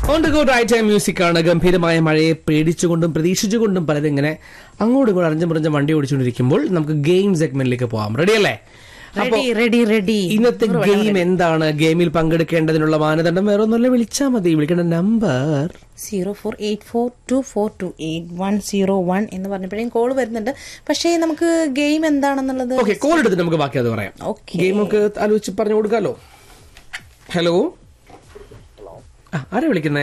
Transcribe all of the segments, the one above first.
On the go right time music ആണ് ഗംഭീരമായ മഴയെ പേടിച്ചുകൊണ്ടും പ്രതീക്ഷിച്ചുകൊണ്ടും പലരും ഇങ്ങനെ അങ്ങോട്ടും ഇങ്ങോട്ടും അറിഞ്ഞും പറഞ്ഞ വണ്ടി ഓടിച്ചുകൊണ്ടിരിക്കുമ്പോൾ നമുക്ക് ഗെയിം സെഗ്മെന്റിലേക്ക് പോവാം റെഡി അല്ലേ അപ്പോ റെഡി റെഡി റെഡി ഇന്നത്തെ ഗെയിം എന്താണ് ഗെയിമിൽ പങ്കെടുക്കേണ്ടതിനുള്ള മാനദണ്ഡം വേറെ ഒന്നുമില്ല വിളിച്ചാൽ മതി വിളിക്കേണ്ട number zero four eight four two four two eight one zero one എന്ന് പറഞ്ഞപ്പോഴേക്കും കോൾ വരുന്നുണ്ട് പക്ഷേ നമുക്ക് ഗെയിം എന്താണെന്നുള്ളത് ഓക്കെ കോൾ എടുത്തിട്ട് നമുക്ക് ബാക്കി അത് പറയാം ഓക്കെ ഗെയിം നമുക്ക് ആലോചിച്ച് പറഞ്ഞു കൊടുക്കാലോ ഹലോ ആ, ആരാ വിളിക്കുന്നേ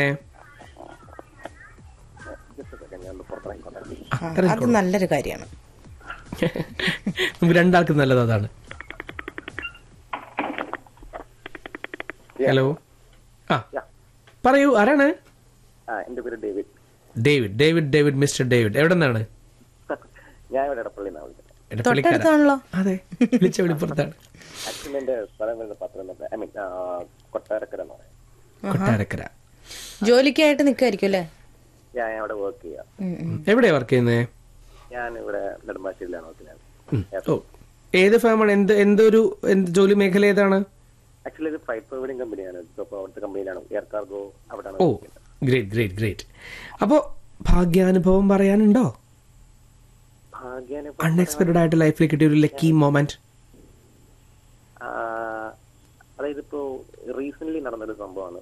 ആ, അത് തിരക്കിക്കോളൂ. നല്ലൊരു കാര്യമാണ് നമുക്ക് രണ്ടാൾക്കും നല്ലത് അതാണ് ഹലോ ആ പറയൂ ആരാണ് ആ എന്റെ പേര് David David David David mister David എവിടെ നിന്നാണ് ഞാൻ ഇവിടെ ഇടപ്പള്ളി നിന്നാണ് വിളിക്കുന്നത് എടപ്പള്ളിക്കാരാ? തൊട്ടടുത്താണല്ലോ അതെ വിളിച്ച വിളിപ്പുറത്താണ് ആക്ച്വലി എന്റെ സ്ഥലം വരുന്നത് പത്തനംതിട്ട ഐ മീൻ കൊട്ടാരക്കര എന്ന് പറയും കൊട്ടാരക്കര ജോലിക്കായിട്ട് നിൽക്കായിരിക്കും അല്ലേ ഞാൻ അവിടെ വർക്ക് ചെയ്യാം ഉം, ഉം. എവിടെയാ വർക്ക് ചെയ്യുന്നേ ഞാൻ ഇവിടെ നെടുമ്പാശ്ശേരിയിലാണ് വർക്ക് ചെയ്യുന്നത് ഉം. ഓ ഏത് ഫാമാണ് എന്ത് എന്തൊരു എന്ത് ജോലി മേഖല ഏതാണ് ആക്ച്വലി ഇത് ഫ്ലൈറ്റ് പ്രൊവൈഡിംഗ് കമ്പനിയാണ് അപ്പോൾ അവിടുത്തെ കമ്പനിയിലാണ് എയർ കാർഗോ അവിടെയാണ് ഓ work ചെയ്യുന്നത്. ഗ്രേറ്റ് ഗ്രേറ്റ് ഗ്രേറ്റ് അപ്പോ ഭാഗ്യാനുഭവം പറയാനുണ്ടോ ഭാഗ്യാനുഭവം അൺഎക്സ്പെക്ടഡ് ആയിട്ട് ലൈഫിൽ കിട്ടിയ ഒരു ലക്കി മൊമെന്റ് ആ, അതായത് ഇപ്പോ റീസെന്റ് നടന്നൊരു സംഭവമാണ്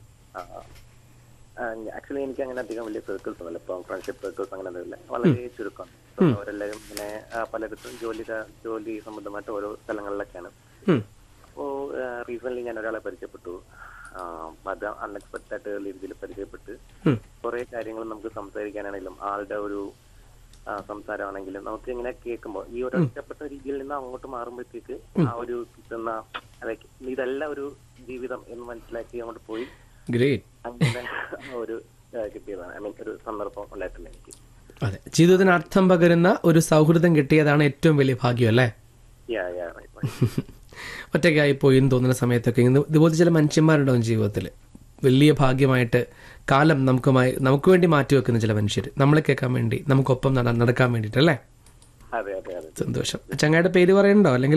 ആക്ച്വലി എനിക്ക് അങ്ങനെ അധികം വലിയ സർക്കിൾസ് ഒന്നുമില്ല ഇപ്പം ഫ്രണ്ട്ഷിപ്പ് സർക്കിൾസ് അങ്ങനെ ഒന്നുമില്ല വളരെ ചുരുക്കം ഇപ്പം അവരെല്ലാവരും ഇങ്ങനെ ആ, പലയിടത്തും ജോലി ജോലി സംബന്ധമായിട്ട് ഓരോ സ്ഥലങ്ങളിലൊക്കെയാണ് അപ്പോൾ റീസെന്റ് ഞാൻ ഒരാളെ പരിചയപ്പെട്ടു ആ, അത് അൺഎക്സ്പെക്ടഡ് ആയിട്ട് രീതിയിൽ പരിചയപ്പെട്ട് കുറെ കാര്യങ്ങൾ നമുക്ക് സംസാരിക്കാനാണെങ്കിലും ആളുടെ ഒരു ആ, സംസാരമാണെങ്കിലും നമുക്ക് ഇങ്ങനെ കേൾക്കുമ്പോൾ ഈ ഒരു ഒറ്റപ്പെട്ട രീതിയിൽ നിന്ന് അങ്ങോട്ട് മാറുമ്പോഴത്തേക്ക് ആ ഒരു കിട്ടുന്ന അതൊക്കെ ഇതെല്ലാം ഒരു ജീവിതം എന്ന് മനസ്സിലാക്കി അങ്ങോട്ട് പോയി ഗ്രേറ്റ് അങ്ങനെ ആ ഒരു ആ, കിട്ടിയതാണ് ഐ മീൻ ഒരു സന്ദർഭം ഉണ്ടായിട്ടില്ല എനിക്ക് അതെ ജീവിതത്തിന് അർത്ഥം പകരുന്ന ഒരു സൗഹൃദം കിട്ടിയതാണ് ഏറ്റവും വലിയ ഭാഗ്യം അല്ലേ യാ യാ റൈറ്റ് ഒറ്റയ്ക്കായി പോയി എന്ന് തോന്നുന്ന സമയത്തൊക്കെ ഇന്ന് ഇതുപോലത്തെ ചില മനുഷ്യന്മാരുണ്ടാവും ജീവിതത്തിൽ വലിയ ഭാഗ്യമായിട്ട് കാലം നമുക്കുമായി നമുക്ക് വേണ്ടി മാറ്റിവെക്കുന്ന ചില മനുഷ്യർ നമ്മളെ കേൾക്കാൻ വേണ്ടി നമുക്കൊപ്പം നട- നടക്കാൻ വേണ്ടിയിട്ടല്ലേ അതെ അതെ അതെ സന്തോഷം ചങ്ങായുടെ പേര് പറയണ്ടോ അല്ലെങ്കിൽ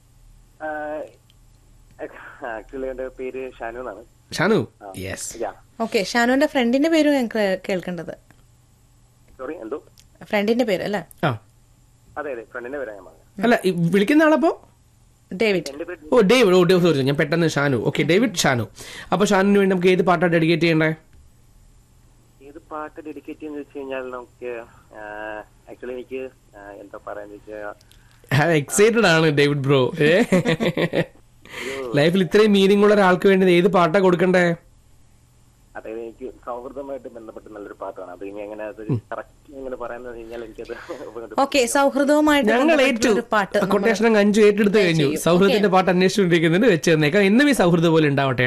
ആക്ച്വലി എന്റെ പേര് ഷാനു എന്നാണ് ഷാനു യെസ് യാ ഓക്കെ ഷാനുവിന്റെ ഫ്രണ്ടിന്റെ പേരും ഞങ്ങൾക്ക് കേൾക്കേണ്ടത് സോറി എന്തോ ഫ്രണ്ടിന്റെ പേര് അല്ലേ ആ അതെ അതെ ഫ്രണ്ടിന്റെ പേരാ ഞാൻ പറഞ്ഞത് അല്ല ഈ വിളിക്കുന്ന ആളപ്പോ ഡേവിഡ് എന്റെ പേര് ഓ ഡേവിഡ് ഓ ഡേവിഡ് സോറി ഞാൻ പെട്ടെന്ന് ഷാനു ഓക്കെ ഡേവിഡ് ഷാനു അപ്പൊ ഷാനുവിന് വേണ്ടി നമുക്ക് ഏത് പാട്ടാണ് ഡെഡിക്കേറ്റ് ചെയ്യണ്ടേ ഏത് പാട്ട് ഡെഡിക്കേറ്റ് ചെയ്യുന്ന വെച്ച് കഴിഞ്ഞാൽ നമുക്ക് ആക്ച്വലി എനിക്ക് ആ, എന്താ പറയാന്ന് വെച്ചാൽ എക്സൈറ്റഡ് ആണ് ഡേവിഡ് ബ്രോ ലൈഫിൽ ഇത്രയും മീനിങ് ഉള്ള ഒരാൾക്ക് വേണ്ടി ഏത് പാട്ടാ കൊടുക്കണ്ടേ അതായത് എനിക്ക് സൗഹൃദമായിട്ട് ബന്ധപ്പെട്ട് നല്ലൊരു പാട്ടാണ് അത് ഇനി എങ്ങനെ അത് കറക്റ്റ് എങ്ങനെ പറയാന്ന് കഴിഞ്ഞാൽ എനിക്കത് വീണ്ടും ഓക്കെ സൗഹൃദവുമായിട്ട് ഞങ്ങൾ ബന്ധപ്പെട്ടുള്ള ഏറ്റു ഒരു പാട്ട് കൊട്ടേഷൻ അങ്ങ് അഞ്ചു ഏറ്റെടുത്ത് കഴിഞ്ഞു സൗഹൃദത്തിന്റെ പാട്ട് അന്വേഷിച്ചുകൊണ്ടിരിക്കുന്നുണ്ട് വെച്ച് തന്നേക്കാം എന്നും ഈ സൗഹൃദം പോലെ ഉണ്ടാവട്ടെ